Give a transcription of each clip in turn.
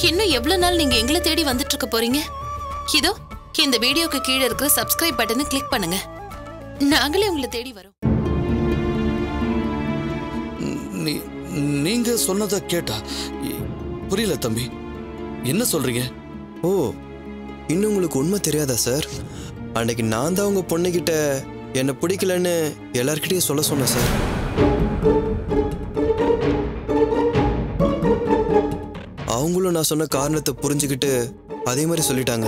இன்னும் எவ்வளவு நாள் நீங்க எங்களை தேடி வந்துட்டு இருக்க போறீங்க இதோ இந்த வீடியோக்கு கீழே இருக்கிற சப்ஸ்கிரைப் பட்டனை கிளிக் பண்ணுங்க நாங்களே உங்களை தேடி வரோம் நீ நீங்க சொன்னதை கேட்டா இ- புரியல தம்பி என்ன சொல்றீங்க ஓ இன்னும் உங்களுக்கு உண்மை தெரியாதா சார் அன்னைக்கு நான் தான் உங்கள் பொண்ணுக்கிட்ட என்னை பிடிக்கலன்னு எல்லார்கிட்டயும் சொல்ல சொன்னேன் சார் அவங்களும் நான் சொன்ன காரணத்தை புரிஞ்சுக்கிட்டு அதே மாதிரி சொல்லிட்டாங்க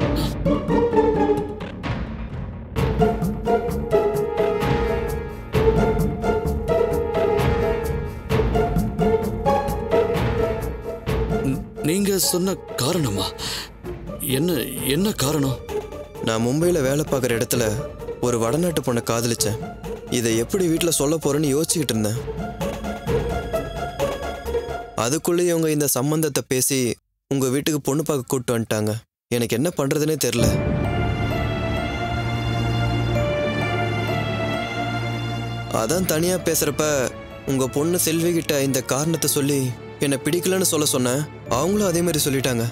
ந- நீங்க சொன்ன காரணமா என்ன என்ன காரணம் நான் மும்பையில் வேலை பார்க்குற இடத்துல ஒரு வடநாட்டு பொண்ணை காதலிச்சேன் இதை எப்படி வீட்டில் சொல்ல போறேன்னு யோசிச்சுக்கிட்டு இருந்தேன் அதுக்குள்ளேயே இவங்க இந்த சம்பந்தத்தை பேசி உங்கள் வீட்டுக்கு பொண்ணு பார்க்க கூப்பிட்டு வந்துட்டாங்க எனக்கு என்ன பண்ணுறதுனே தெரில அதான் தனியாக பேசுகிறப்ப உங்கள் பொண்ணு செல்வி கிட்ட இந்த காரணத்தை சொல்லி என்னை பிடிக்கலன்னு சொல்ல சொன்னேன் அவங்களும் அதே மாதிரி சொல்லிட்டாங்க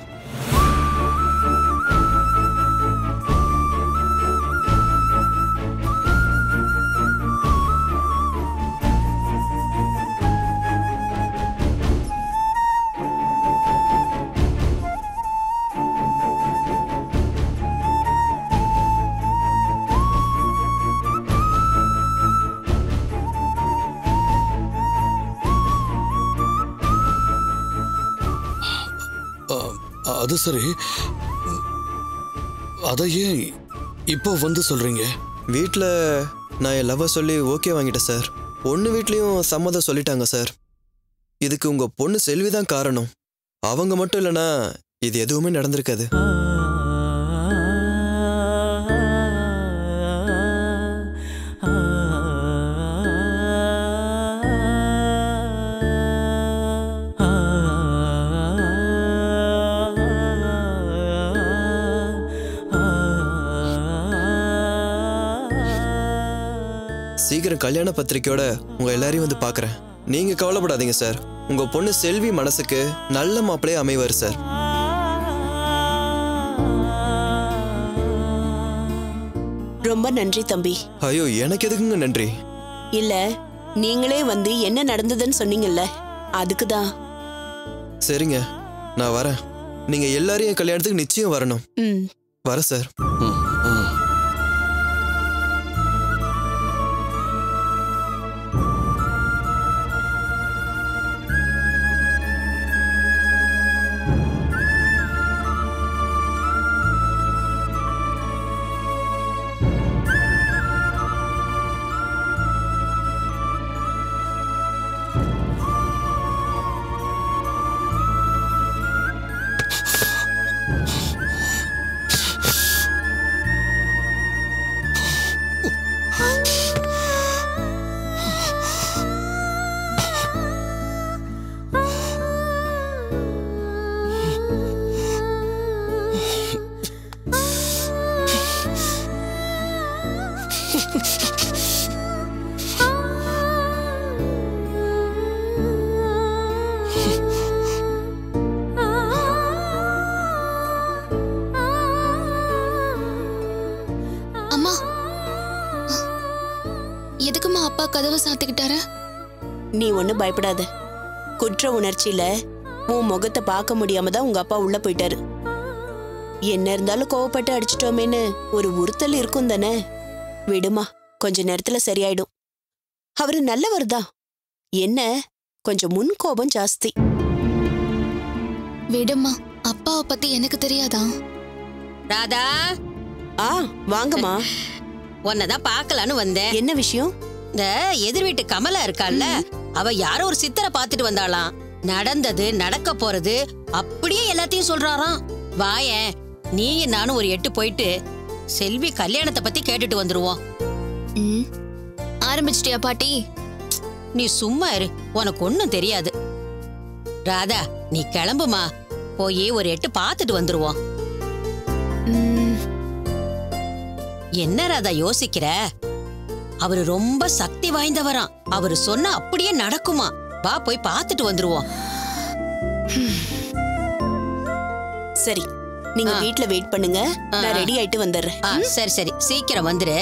அ, அது சரி அதை ஏன் இப்போ வந்து சொல்றீங்க வீட்டில் நான் என் லவ்வை சொல்லி ஓகே வாங்கிட்டேன் சார் பொண்ணு வீட்லேயும் சம்மதம் சொல்லிட்டாங்க சார் இதுக்கு உங்கள் பொண்ணு செல்வி தான் காரணம் அவங்க மட்டும் இல்லைன்னா இது எதுவுமே நடந்திருக்காது சீக்கிரம் கல்யாண பத்திரிக்கையோட உங்கள் எல்லாரையும் வந்து பார்க்குறேன் நீங்கள் கவலைப்படாதீங்க சார் உங்கள் பொண்ணு செல்வி மனசுக்கு நல்ல மாப்பிளையே அமைவார் சார் ரொம்ப நன்றி தம்பி ஐயோ எனக்கு எதுக்குங்க நன்றி இல்ல நீங்களே வந்து என்ன நடந்ததுன்னு சொன்னீங்கல்ல அதுக்கு தான் சரிங்க நான் வரேன் நீங்கள் எல்லாரையும் என் கல்யாணத்துக்கு நிச்சயம் வரணும் ம் வரேன் சார் ம், ம். அம்மா எதுக்கும்மா அப்பா கதவை சாத்திக்கிட்டாரு நீ ஒன்றும் பயப்படாத குற்ற உணர்ச்சியில உன் முகத்தை பார்க்க முடியாம தான் உங்க அப்பா உள்ள போயிட்டாரு என்ன இருந்தாலும் கோவப்பட்டு அடிச்சிட்டோமேன்னு ஒரு உறுத்தல் இருக்கும் தானே விடுமா கொஞ்ச நேரத்துல சரியாயிடும் அவரு நல்லவர் தான் என்ன கொஞ்சம் முன் கோபம் ஜாஸ்தி விடும்மா அப்பாவை பத்தி எனக்கு தெரியாதா ராதா ஆ வாங்கம்மா உன்னதான் பார்க்கலான்னு வந்தேன் என்ன விஷயம் இந்த எதிர் வீட்டு கமலா இருக்கால்ல அவ யாரோ ஒரு சித்தரை பார்த்துட்டு வந்தாளாம் நடந்தது நடக்க போறது அப்படியே எல்லாத்தையும் சொல்றாராம் வாயேன் நீயும் நானும் ஒரு எட்டு போயிட்டு செல்வி கல்யாணத்தை பத்தி கேட்டுட்டு வந்துருவோம் ம் ஆரம்பிச்சிட்டியா பாட்டி நீ சும்மா இரு உனக்கு ஒண்ணும் தெரியாது ராதா நீ கிளம்புமா போய் ஒரு எட்டு பார்த்துட்டு வந்துருவோம் ம், என்ன ராதா யோசிக்கிற அவரு ரொம்ப சக்தி வாய்ந்தவராம் அவரு சொன்னா அப்படியே நடக்குமா வா போய் பார்த்துட்டு வந்துருவோம் சரி நீங்க வீட்ல வெயிட் பண்ணுங்க நான் ரெடி ஆயிட்டு வந்துடுறேன் ஆ சரி சரி சீக்கிரம் வந்துரு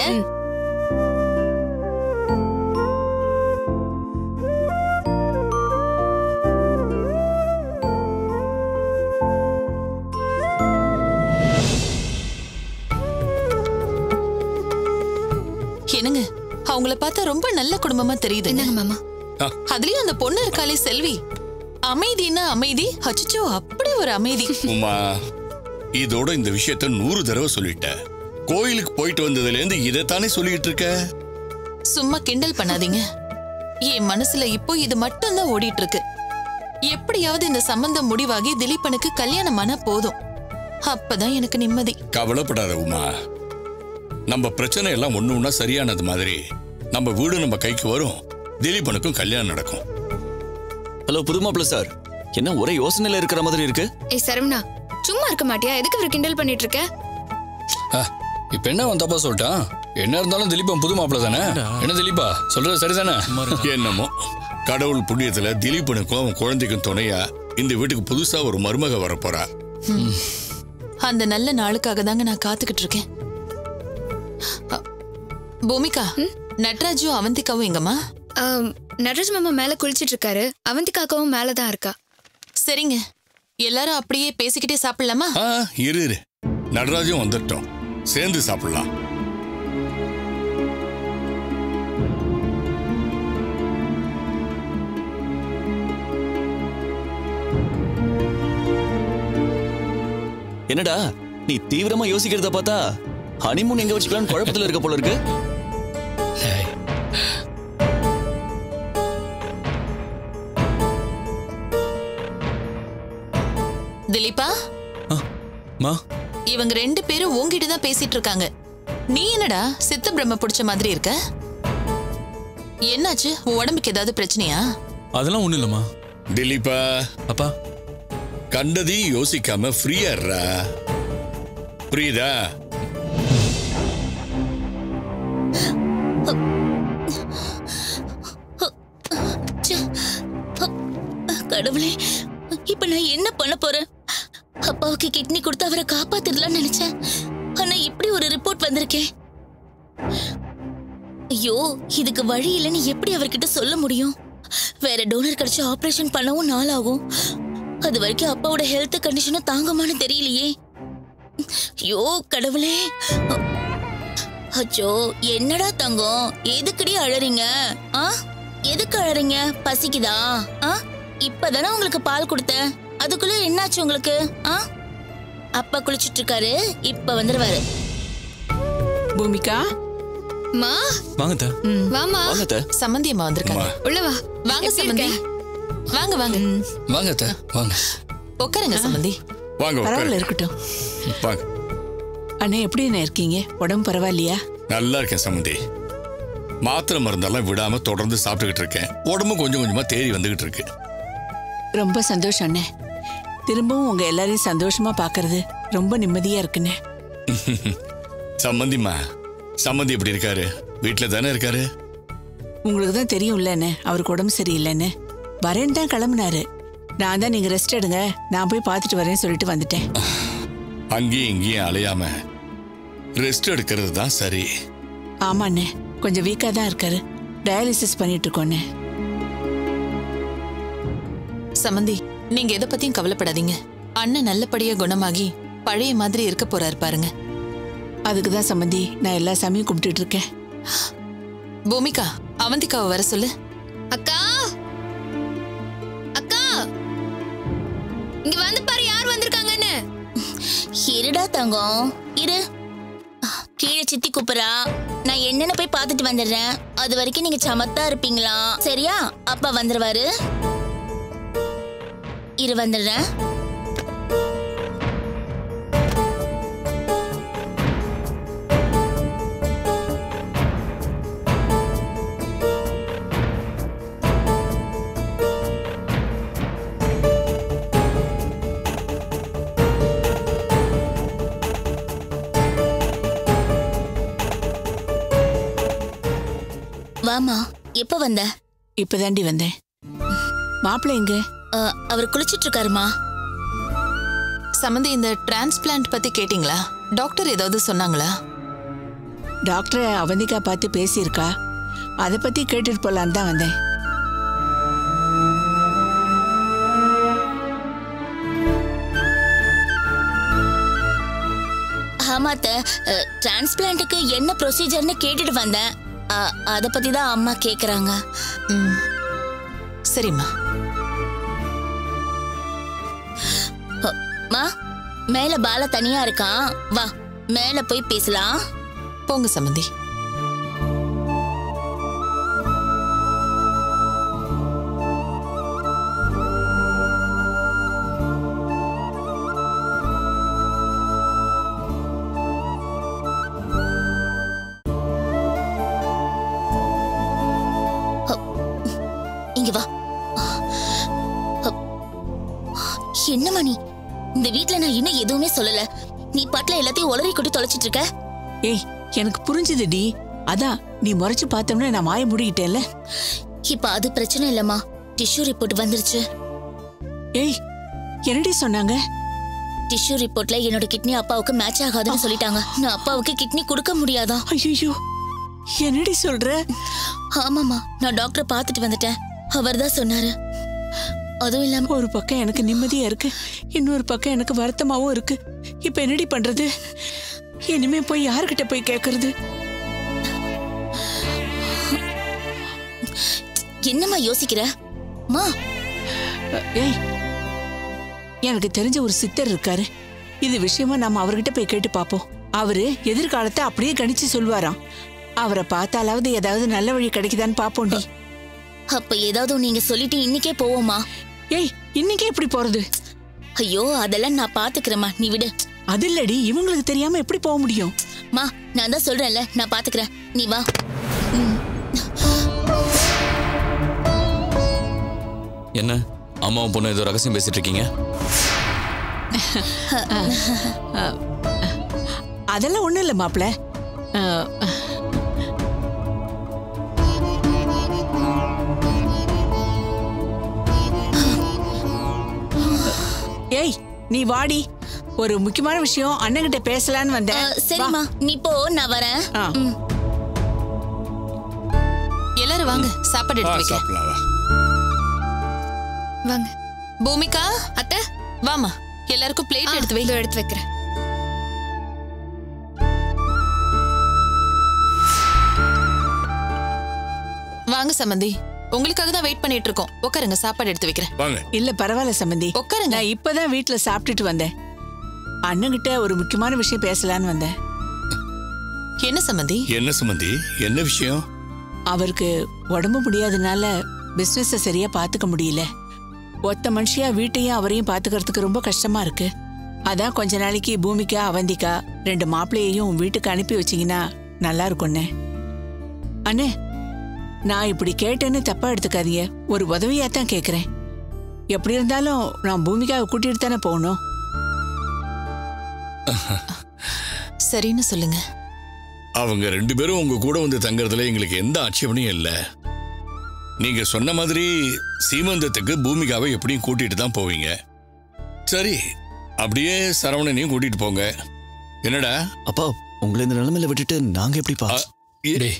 என்னங்க அவங்கள பார்த்தா ரொம்ப நல்ல குடும்பமா தெரியுது என்னங்க மாமா அதுலயும் அந்த பொண்ணு இருக்காளே செல்வி அமைதின்னா அமைதி அச்சச்சோ அப்படி ஒரு அமைதி உமா இதோட இந்த விஷயத்த நூறு தடவை சொல்லிட்ட கோயிலுக்கு போயிட்டு வந்ததுல இருந்து இதைத்தானே சொல்லிட்டு இருக்க சும்மா கிண்டல் பண்ணாதீங்க என் மனசுல இப்போ இது மட்டும்தான் ஓடிட்டு இருக்கு எப்படியாவது இந்த சம்பந்தம் முடிவாகி திலீபனுக்கு கல்யாணம் ஆனா போதும் அப்பதான் எனக்கு நிம்மதி கவலைப்படாத உமா நம்ம பிரச்சனை எல்லாம் ஒண்ணு ஒண்ணா சரியானது மாதிரி நம்ம வீடு நம்ம கைக்கு வரும் திலீபனுக்கும் கல்யாணம் நடக்கும் ஹலோ புது மாப்பிள்ள சார் என்ன ஒரே யோசனையில இருக்கிற மாதிரி இருக்கு ஏய் சரவணா சும்மா இருக்க மாட்டியா எதுக்கு இவர் கிண்டல் பண்ணிட்டு இருக்க இப்ப என்ன அவன் தப்பா சொல்லிட்டான் என்ன இருந்தாலும் திலீபன் புது மாப்பிள்ள தானே என்ன திலீபா சொல்றது சரிதானே என்னமோ கடவுள் புண்ணியத்துல திலீபனுக்கும் அவன் குழந்தைக்கும் துணையா இந்த வீட்டுக்கு புதுசா ஒரு மருமக வரப்போறா அந்த நல்ல நாளுக்காக தாங்க நான் காத்துக்கிட்டு இருக்கேன் அ, பூமிகா நட்ராஜும் அவந்திகாவும் எங்கம்மா ஆம், நடராஜ் மாமா மேல குளிச்சிட்டு இருக்காரு அவந்திகாக்காவும் மேல தான் இருக்கா சரிங்க எல்லாரும் அப்படியே பேசிக்கிட்டே சாப்பிடலாமா ஆ இரு இரு நடராஜும் வந்துட்டோம் சேர்ந்து சாப்பிடலாம் என்னடா நீ தீவிரமா யோசிக்கிறத பார்த்தா ஹனிமூன் எங்க வச்சுக்கலாம்னு குழப்பத்துல இருக்க போல இருக்கு திலீபா மா இவங்க ரெண்டு பேரும் உங்ககிட்ட தான் பேசிட்டு இருக்காங்க நீ என்னடா சித்த பிரம்ம பிடிச்ச மாதிரி இருக்க என்னாச்சு உன் உடம்புக்கு ஏதாவது பிரச்சனையா அதெல்லாம் ஒண்ணு இல்லம்மா திலீபா அப்பா கண்டதையும் யோசிக்காம ஃப்ரீயா இருடா புரியுதா கடவுளே இப்ப நான் என்ன பண்ண போறேன் அப்பாவுக்கு கிட்னி கொடுத்து அவரை காப்பாத்திடலாம் நினைச்சேன் ஆனா இப்படி ஒரு ரிப்போர்ட் வந்திருக்கேன் ஐயோ இதுக்கு வழி இல்லைன்னு எப்படி அவர்கிட்ட சொல்ல முடியும் வேற டோனர் கிடைச்சு ஆபரேஷன் பண்ணவும் நாள் ஆகும் அது வரைக்கும் அப்பாவோட ஹெல்த் கண்டிஷனும் தாங்குமான்னு தெரியலையே ஐயோ கடவுளே அச்சோ என்னடா தங்கம் எதுக்குடி அழறீங்க ஆ எதுக்கு அழறீங்க பசிக்குதா ஆ இப்பதானே உங்களுக்கு பால் கொடுத்தேன் அதுக்குள்ள என்னாச்சு உங்களுக்கு ஆ அப்பா குளிச்சிட்டு இருக்காரு இப்ப வந்துருவாரு பூமிகா மா வாங்க வாமா வாங்க அத்தை. சம்மந்தி அம்மா வந்திருக்காங்க அம்மா உள்ள வா வாங்க எப்படி சம்மந்தி இருக்க? வாங்க வாங்க வாங்க அத்தை வாங்க உட்காருங்க சம்மந்தி வாங்க பரவாயில்ல உட்காரு இருக்கட்டும் வாங்க அண்ணே எப்படி என்ன இருக்கீங்க உடம்பு பரவாயில்லையா நல்லா இருக்கேன் சம்மந்தி மாத்திரை மருந்தெல்லாம் விடாம தொடர்ந்து சாப்பிட்டுக்கிட்டு இருக்கேன் உடம்பும் கொஞ்சம் கொஞ்சமா தேறி வந்துகிட்டு இருக்கு ரொம்ப சந்தோஷம் அண்ணே திரும்பவும் உங்க எல்லாரையும் சந்தோஷமா பாக்குறது ரொம்ப நிம்மதியா இருக்குண்ணே சம்மந்திம்மா சம்மந்தி எப்படி இருக்காரு வீட்டுல தானே இருக்காரு உங்களுக்கு தான் தெரியும்ல அண்ணே அவருக்கு உடம்பு சரியில்லைன்னு வரேன்னு தான் கிளம்புனாரு நான் தான் நீங்க ரெஸ்ட் எடுங்க நான் போய் பார்த்துட்டு வரேன்னு சொல்லிட்டு வந்துட்டேன் அங்கேயும் இங்கேயும் அலையாம ரெஸ்ட் எடுக்கிறது தான் சரி ஆமா அண்ணே கொஞ்சம் வீக்கா தான் இருக்காரு டயாலிசிஸ் பண்ணிட்டு இருக்கோண்ணே சம்மந்தி நீங்க எதை பத்தியும் கவலைப்படாதீங்க அண்ணன் நல்லபடியா குணமாகி பழைய மாதிரி இருக்க போறாரு பாருங்க அதுக்கு தான் சம்மந்தி நான் எல்லா சாமியும் கும்பிட்டுட்டு இருக்கேன் பூமிகா அவந்திகாவை வர சொல்லு அக்கா அக்கா இங்க வந்து பாரு யார் வந்திருக்காங்கன்னு இருடா தங்கம் இரு கீழே சித்தி கூப்பிடுறா நான் என்னன்னு போய் பார்த்துட்டு வந்துடுறேன் அது வரைக்கும் நீங்க சமத்தா இருப்பீங்களா சரியா அப்பா வந்துருவாரு இரு வந்துடுறேன் வாமா எப்ப வந்த இப்பதாண்டி வந்தேன் மாப்பிள்ளை எங்க அ, அவர் குளிச்சிட்டு இருக்காருமா சம்மந்தி இந்த டிரான்ஸ்பிளான்ட் பத்தி கேட்டிங்களா டாக்டர் ஏதாவது சொன்னாங்களா டாக்டரை அவந்திகா பார்த்து பேசியிருக்கா அதை பத்தி கேட்டுட்டு போலான்னு தான் வந்தேன் ஆமா அத்தை டிரான்ஸ்பிளான்ட்டுக்கு என்ன ப்ரொசீஜர்னு கேட்டுட்டு வந்தேன் அ- அத பத்தி தான் அம்மா கேக்குறாங்க ம் சரிம்மா அ, மா மேல பால தனியா இருக்கான் வா மேல போய் பேசலாம் போங்க சம்மந்தி இங்க வா அ, என்னம்மா நீ இந்த வீட்ல நான் இன்னும் எதுவுமே சொல்லல நீ பாட்டுல எல்லாத்தையும் உளறி கொட்டி தொலைச்சிட்டு இருக்க ஏய் எனக்கு புரிஞ்சுதுடி அதான் நீ முறைச்சு பார்த்தோம்னா நான் வாய மூடிக்கிட்டேன்ல இப்ப அது பிரச்சனை இல்லம்மா டிஷ்யூ ரிப்போர்ட் வந்துருச்சு ஏய் என்னடி சொன்னாங்க டிஷ்யூ ரிப்போர்ட்ல என்னோட கிட்னி அப்பாவுக்கு மேட்ச் ஆகாதுன்னு சொல்லிட்டாங்க நான் அப்பாவுக்கு கிட்னி கொடுக்க முடியாதா ஐயோ என்னடி சொல்ற ஆமாமா நான் டாக்டரை பார்த்துட்டு வந்துட்டேன் அவர் தான் சொன்னாரு அதுவும் இல்லாம ஒரு பக்கம் எனக்கு நிம்மதியா இருக்கு இன்னொரு பக்கம் எனக்கு வருத்தமாவும் இருக்கு இப்ப என்னடி பண்றது இனிமே போய் யார்கிட்ட போய் கேக்குறது என்னம்மா யோசிக்கிற மா ஏய் எனக்கு தெரிஞ்ச ஒரு சித்தர் இருக்காரு இது விஷயமா நம்ம அவர்கிட்ட போய் கேட்டு பாப்போம் அவரு எதிர்காலத்தை அப்படியே கணிச்சு சொல்வாராம் அவரை பார்த்தாலாவது ஏதாவது நல்ல வழி கிடைக்குதான்னு பாப்போண்டி அப்ப ஏதாவது நீங்க சொல்லிட்டு இன்னைக்கே போவோமா ஏய் இன்னைக்கே எப்படி போறது ஐயோ அதெல்லாம் நான் பாத்துக்கிறேம்மா நீ விடு அது இல்லடி இவங்களுக்கு தெரியாம எப்படி போக முடியும் மா நான் தான் சொல்றேன்ல நான் பாத்துக்கிறேன் நீ வா என்ன அம்மாவும் பொண்ணு ஏதோ ரகசியம் பேசிட்டு இருக்கீங்க அதெல்லாம் ஒண்ணும் இல்ல மாப்ள அஹ், ஏய் நீ வாடி ஒரு முக்கியமான விஷயம் அண்ணன்கிட்ட பேசலான்னு ஆ, வந்தேன் சரிம்மா நீ போ நான் வரேன் ஆ. ம். எல்லாரும் வாங்க சாப்பாடு ஆ, எடுத்து வைக்க சாப்பிடலாம் வா. வாங்க பூமிகா அத்தை வாமா எல்லாருக்கும் பிளேட் எடுத்து வை இதோ எடுத்து வைக்கிறேன் வாங்க சம்மந்தி உங்களுக்காக தான் வெயிட் பண்ணிட்டு இருக்கோம் உட்காருங்க சாப்பாடு எடுத்து வைக்கிறேன் வாங்க இல்ல பரவாயில்ல சம்பந்தி உட்காருங்க நான் இப்பதான் வீட்ல சாப்பிட்டுட்டு வந்தேன் அண்ணன்கிட்ட ஒரு முக்கியமான விஷயம் பேசலான்னு வந்தேன் என்ன சம்மந்தி என்ன சுமந்தி என்ன விஷயம் அவருக்கு உடம்பு முடியாதனால பிசினஸ சரியா பாத்துக்க முடியல ஒத்த மனுஷியா வீட்டையும் அவரையும் பாத்துக்கிறதுக்கு ரொம்ப கஷ்டமா இருக்கு அதான் கொஞ்ச நாளைக்கு பூமிக்கா அவந்திக்கா ரெண்டு மாப்பிள்ளையையும் வீட்டுக்கு அனுப்பி வச்சீங்கன்னா நல்லா இருக்கும்ண்ணே அண்ணே நான் இப்படி கேட்டேன்னு தப்பா எடுத்துக்காதீங்க ஒரு உதவியா தான் கேக்குறேன் எப்படி இருந்தாலும் நான் பூமிக்காவை கூட்டிட்டு தானே போகணும் சரின்னு சொல்லுங்க அவங்க ரெண்டு பேரும் உங்க கூட வந்து தங்கறதுல எங்களுக்கு எந்த ஆட்சேபனையும் இல்லை நீங்க சொன்ன மாதிரி சீமந்தத்துக்கு பூமிகாவை எப்படியும் கூட்டிட்டு தான் போவீங்க சரி அப்படியே சரவணனையும் கூட்டிட்டு போங்க என்னடா அப்பா உங்களை இந்த நிலைமையில விட்டுட்டு நாங்க எப்படிப்பா அ, இ- டேய்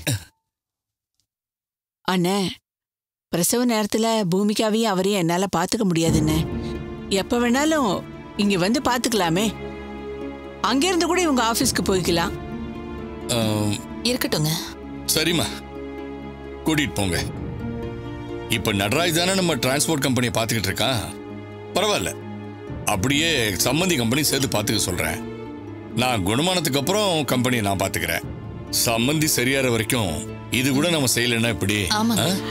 அண்ணே பிரசவ நேரத்துல பூமிக்காவையும் அவரையும் என்னால பாத்துக்க முடியாதுண்ணே எப்ப வேணாலும் இங்க வந்து பாத்துக்கலாமே அங்கிருந்து கூட இவங்க ஆபீஸ்க்கு போய்க்கலாம் ஆம், இருக்கட்டுங்க சரிம்மா கூட்டிட்டு போங்க இப்ப நடராஜ் தானே நம்ம டிரான்ஸ்போர்ட் கம்பெனியை பார்த்துக்கிட்டு இருக்கான் பரவாயில்ல அப்படியே சம்மந்தி கம்பெனி சேர்த்து பார்த்துக்க சொல்றேன் நான் குணமானதுக்கு அப்புறம் கம்பெனியை நான் பார்த்துக்கிறேன் சம்மந்தி சரியாற வரைக்கும் இது கூட நம்ம செய்யலைன்னா இப்படி ஆமாங்க. ஆ?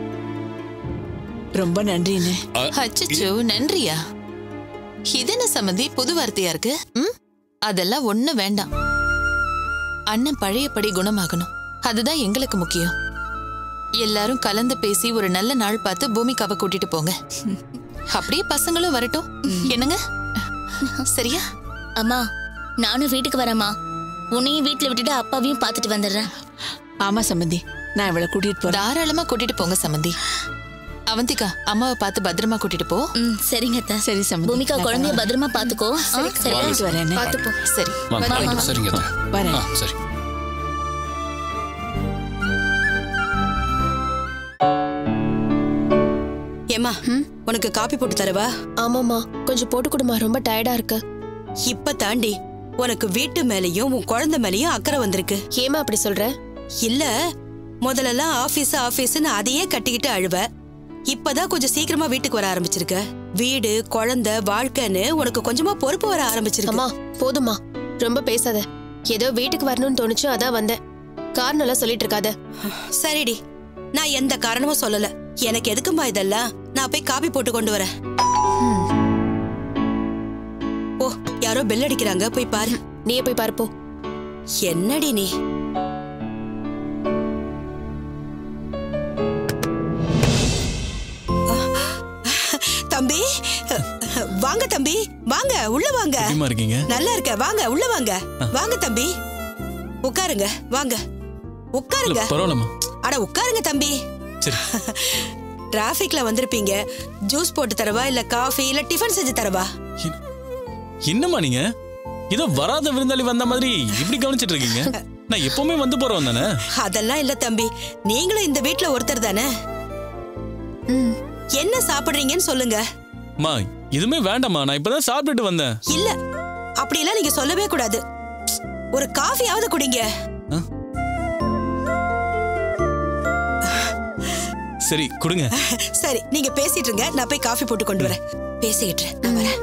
ரொம்ப நன்றிண்ணே அ, அச்சச்சோ நன்றியா இது என்ன சம்மந்தி புது வார்த்தையா இருக்கு ம் அதெல்லாம் ஒண்ணு வேண்டாம் அண்ணன் பழையபடி குணமாகணும் அதுதான் எங்களுக்கு முக்கியம் எல்லாரும் கலந்து பேசி ஒரு நல்ல நாள் பார்த்து பூமிக்காவை கூட்டிட்டு போங்க அப்படியே பசங்களும் வரட்டும் என்னங்க சரியா அம்மா நானும் வீட்டுக்கு வரேம்மா உன்னையும் வீட்டுல விட்டுட்டு அப்பாவையும் பார்த்துட்டு வந்துடுறேன் ஆமா சம்பந்தி நான் இவளை கூட்டிட்டு போறேன் தாராளமா கூட்டிட்டு போங்க சம்மந்தி அவந்திகா அம்மாவை பார்த்து பத்திரமா கூட்டிட்டு போ ம் சரிங்க அத்தை சரி சம்மந்தி பூமிகா நான் குழந்தைய வரேன். பத்திரமா பாத்துக்கோ ஆ, சரியா போயிட்டு வரேன் பாத்துப்போ சரி வாங்க வாமா. சரிங்க அத்தை. வரேன் ஆ சரி ஏமா உனக்கு காப்பி போட்டு தரவா ஆமாம்மா கொஞ்சம் போட்டு கொடுமா ரொம்ப டயர்டா இருக்கு இப்ப தாண்டி உனக்கு வீட்டு மேலயும் உன் குழந்தை மேலயும் அக்கறை வந்திருக்கு ஏமா அப்படி சொல்ற இல்ல முதல்லலாம் ஆபீஸ் ஆபீஸ்னு அதையே கட்டிக்கிட்டு அழுவ இப்பதான் கொஞ்சம் சீக்கிரமா வீட்டுக்கு வர ஆரம்பிச்சிருக்க வீடு குழந்தை வாழ்க்கைன்னு உனக்கு கொஞ்சமா பொறுப்பு வர ஆரம்பிச்சிருக்கு அம்மா போதுமா ரொம்ப பேசாத ஏதோ வீட்டுக்கு வரணும்னு தோணுச்சு அதான் வந்தேன் காரணம் எல்லாம் சொல்லிட்டு இருக்காத சரிடி நான் எந்த காரணமும் சொல்லல எனக்கு எதுக்குமா இதெல்லாம் நான் போய் காபி போட்டு கொண்டு வரேன் ஓ யாரோ பெல் அடிக்கிறாங்க போய் பாரு நீயே போய் பாரு போ என்னடி நீ தம்பி வாங்க தம்பி வாங்க உள்ள வாங்க எப்படிமா இருக்கீங்க நல்லா இருக்க வாங்க உள்ள வாங்க வாங்க தம்பி உட்காருங்க வாங்க உட்காருங்க பரவாயில்லம்மா அட உட்காருங்க தம்பி சரி டிராஃபிக்ல வந்திருப்பீங்க ஜூஸ் போட்டு தரவா இல்ல காஃபி இல்ல டிஃபன் செஞ்சு தரவா என்ன- என்னம்மா நீங்க ஏதோ வராத விருந்தாளி வந்த மாதிரி இப்படி கவனிச்சிட்டு இருக்கீங்க நான் எப்பவுமே வந்து போறவன் தானே அதெல்லாம் இல்ல தம்பி நீங்களும் இந்த வீட்ல ஒருத்தர் தானே என்ன சாப்பிடுறீங்கன்னு சொல்லுங்க மா எதுவுமே வேண்டாம்மா நான் இப்பதான் சாப்பிட்டுட்டு வந்தேன் இல்ல அப்படியெல்லாம் நீங்க சொல்லவே கூடாது ஒரு காஃபியாவது குடிங்க சரி கொடுங்க சரி நீங்க பேசிட்டு இருங்க நான் போய் காஃபி போட்டு கொண்டு வரேன் பேசிக்கிட்டு இரு, நான் வரேன்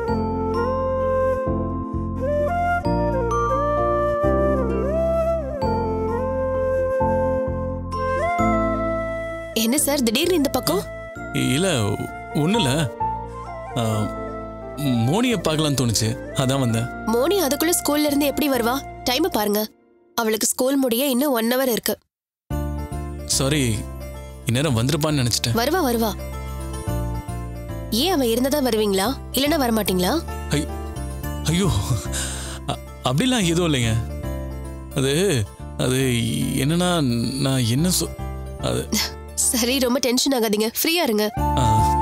என்ன சார் திடீர்னு இந்த பக்கம் இல்ல ஒண்ணு இல்ல ஆ, மோனியை பார்க்கலாம்னு தோணுச்சு அதான் வந்தேன் மோனி அதுக்குள்ள ஸ்கூல்ல இருந்து எப்படி வருவா டைம் பாருங்க அவளுக்கு ஸ்கூல் முடிய இன்னும் ஒன் ஹவர் இருக்கு சாரி இந்நேரம் வந்திருப்பான்னு நினைச்சிட்டேன் வருவா வருவா ஏன் அவ இருந்ததா வருவீங்களா இல்லனா வரமாட்டீங்களா ஐ- ஐயோ அ- அப்படிலாம் எதுவும் இல்லைங்க அது அது என்னன்னா நான் என்ன சொ அது சரி ரொம்ப டென்ஷன் ஆகாதீங்க ஃப்ரீயா இருங்க ஆ,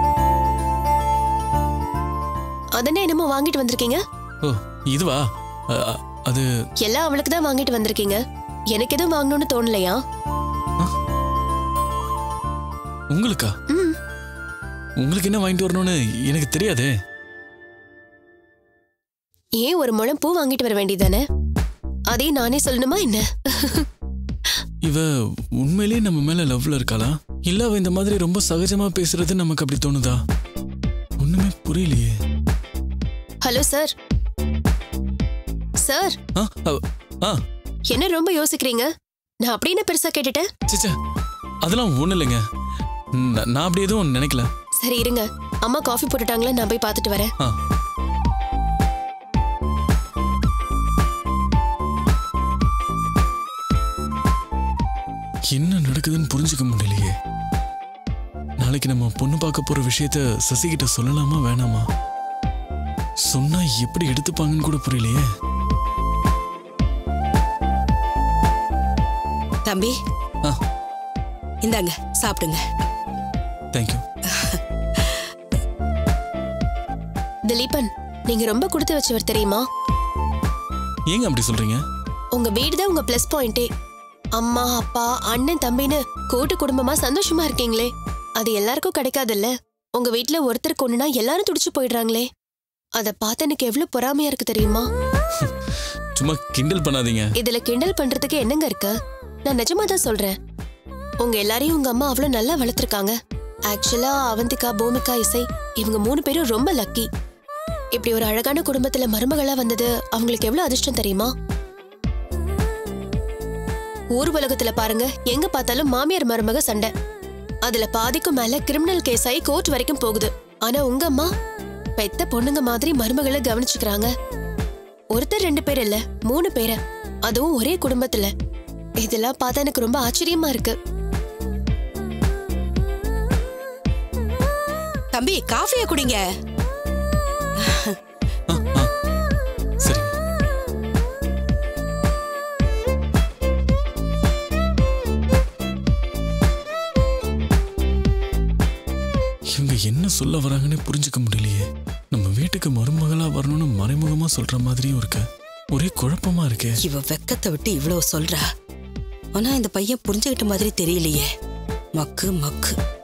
அதனே என்னமோ வாங்கிட்டு வந்திருக்கீங்க ஓ இதுவா அ, அ, அது எல்லாம் அவளுக்கு தான் வாங்கிட்டு வந்திருக்கீங்க எனக்கு எதுவும் வாங்கணும்னு தோணலையா உங்களுக்கா ம் உங்களுக்கு என்ன வாங்கிட்டு வரணும்னு எனக்கு தெரியாதே ஏன் ஒரு முழம் பூ வாங்கிட்டு வர வேண்டியதானே அதே நானே சொல்லணுமா என்ன இவ உண்மையிலேயே நம்ம மேல லவ்ல இருக்காளா இல்ல அவ இந்த மாதிரி ரொம்ப சகஜமா பேசுறது நமக்கு அப்படி தோணுதா ஒண்ணுமே புரியலையே ஹலோ சார் சார் ஆ, அ, ஆ என்ன ரொம்ப யோசிக்கிறீங்க நான் அப்படி என்ன பெருசா கேட்டுட்டேன் சிச்சா அதெல்லாம் ஒண்ணு இல்லைங்க ந- நான் அப்படி எதுவும் நினைக்கல சரி இருங்க அம்மா காஃபி போட்டுட்டாங்களா நான் போய் பார்த்துட்டு வரேன் ஆ என்ன நடக்குதுன்னு புரிஞ்சுக்க முடியலையே நாளைக்கு நம்ம பொண்ணு பார்க்க போற விஷயத்த சசி கிட்ட சொல்லலாமா வேணாமா சொன்னா எப்படி எடுத்துப்பாங்கன்னு கூட புரியலையே தம்பி ஆ இந்தாங்க சாப்பிடுங்க தேங்க்யூ திலீபன் நீங்க ரொம்ப கொடுத்து வச்சவர் தெரியுமா ஏங்க அப்படி சொல்றீங்க உங்க வீடு தான் உங்க ப்ளஸ் பாயிண்டே அம்மா அப்பா அண்ணன் தம்பின்னு கூட்டு குடும்பமா சந்தோஷமா இருக்கீங்களே அது எல்லாருக்கும் கிடைக்காதுல்ல உங்க வீட்ல ஒருத்தருக்கு ஒண்ணுனா எல்லாரும் துடிச்சு போயிடுறாங்களே அத பார்த்து எனக்கு எவ்வளவு பொறாமையா இருக்கு தெரியுமா சும்மா கிண்டல் பண்ணாதீங்க இதுல கிண்டல் பண்றதுக்கு என்னங்க இருக்கு நான் நிஜமா தான் சொல்றேன் உங்க எல்லாரையும் உங்க அம்மா அவ்வளவு நல்லா வளர்த்துருக்காங்க ஆக்சுவலா அவந்திகா பூமிகா இசை இவங்க மூணு பேரும் ரொம்ப லக்கி இப்படி ஒரு அழகான குடும்பத்துல மருமகளா வந்தது அவங்களுக்கு எவ்வளவு அதிர்ஷ்டம் தெரியுமா ஊர் உலகத்துல பாருங்க எங்க பார்த்தாலும் மாமியார் மருமக சண்டை அதுல பாதிக்கும் மேல கிரிமினல் கேஸ் ஆகி கோர்ட் வரைக்கும் போகுது ஆனா உங்க அம்மா பெத்த பொண்ணுங்க மாதிரி மருமகளை கவனிச்சுக்கிறாங்க ஒருத்தர் ரெண்டு பேர் இல்ல மூணு பேரை அதுவும் ஒரே குடும்பத்துல இதெல்லாம் பார்த்தா எனக்கு ரொம்ப ஆச்சரியமா இருக்கு தம்பி காஃபியை குடிங்க சரி இவங்க என்ன சொல்ல வராங்கன்னே புரிஞ்சுக்க முடியலையே நம்ம வீட்டுக்கு மருமகளா வரணும்னு மறைமுகமா சொல்ற மாதிரியும் இருக்கு ஒரே குழப்பமா இருக்கே இவ வெக்கத்தை விட்டு இவ்வளவு சொல்றா ஆனா இந்த பையன் புரிஞ்சுக்கிட்ட மாதிரி தெரியலையே மக்கு மக்கு